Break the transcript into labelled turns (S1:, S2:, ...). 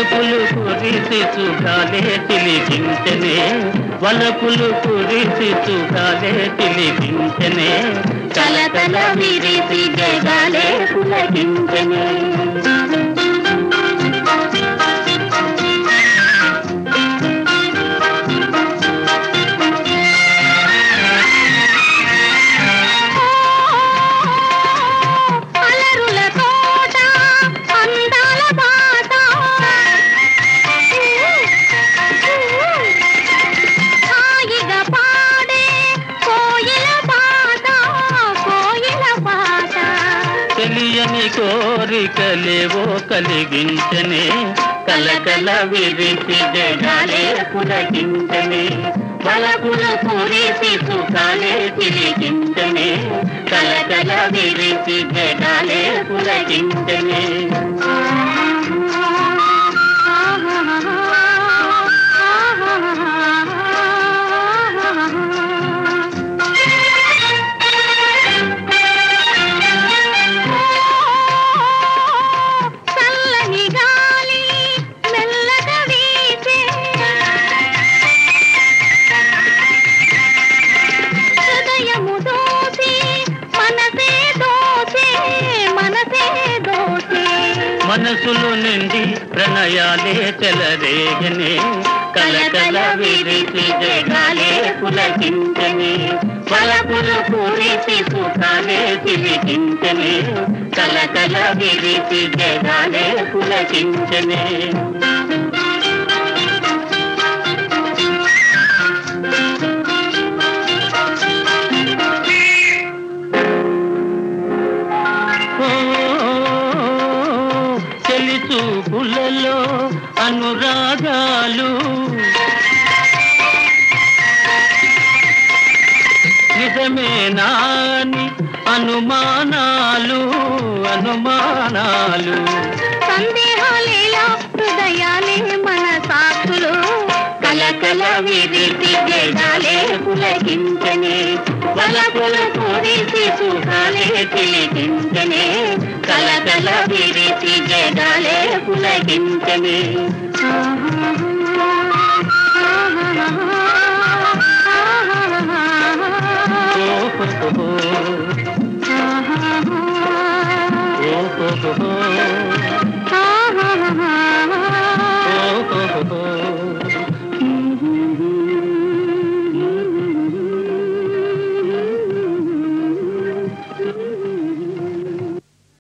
S1: వలపులు కురిసి సుఖాలే తిలిగించనే వలపులు కురిసి సుఖాలే తిలిగించనే
S2: కలకల విరిసి జగాలే పులకించనే అలరుల తోట అందాల బాట హాయిగా పాడే కోయిల పాట కోయిల పాట
S1: తెలియని కోరికలేవో కలిగించనే కలకల విరిసి జగాలే పులకించనే వలపులు కురిసి సుఖాలే తిరిగించనే కలకల విరిసి జగాలే పులకించనే
S2: చల్లని గాలి మెల్లగా వీచే హృదయము దోసి మనసే దోసే మనసే దోసే
S1: మనసులు నిండి ప్రణయాలే చెలరేగనే కలకల విరిసి జగాలే పులకించనే వలపులు కురిసి సుఖాలే తిరిగించనే కలకల విరిసి జగాలే పులకించనే ఓ చెలి చూపులలో అనురాగాలు నిజమేనాని అనుమానాలు అనుమానాలు
S2: సందేహాలేలా హృదయాలే మన సాక్షులు కలకల విరిసి జగాలే పులకించనే
S1: వలపులు కురిసి సుఖాలే తిలిగించనే కలకల విరిసి జగాలే పులకించనే ఓ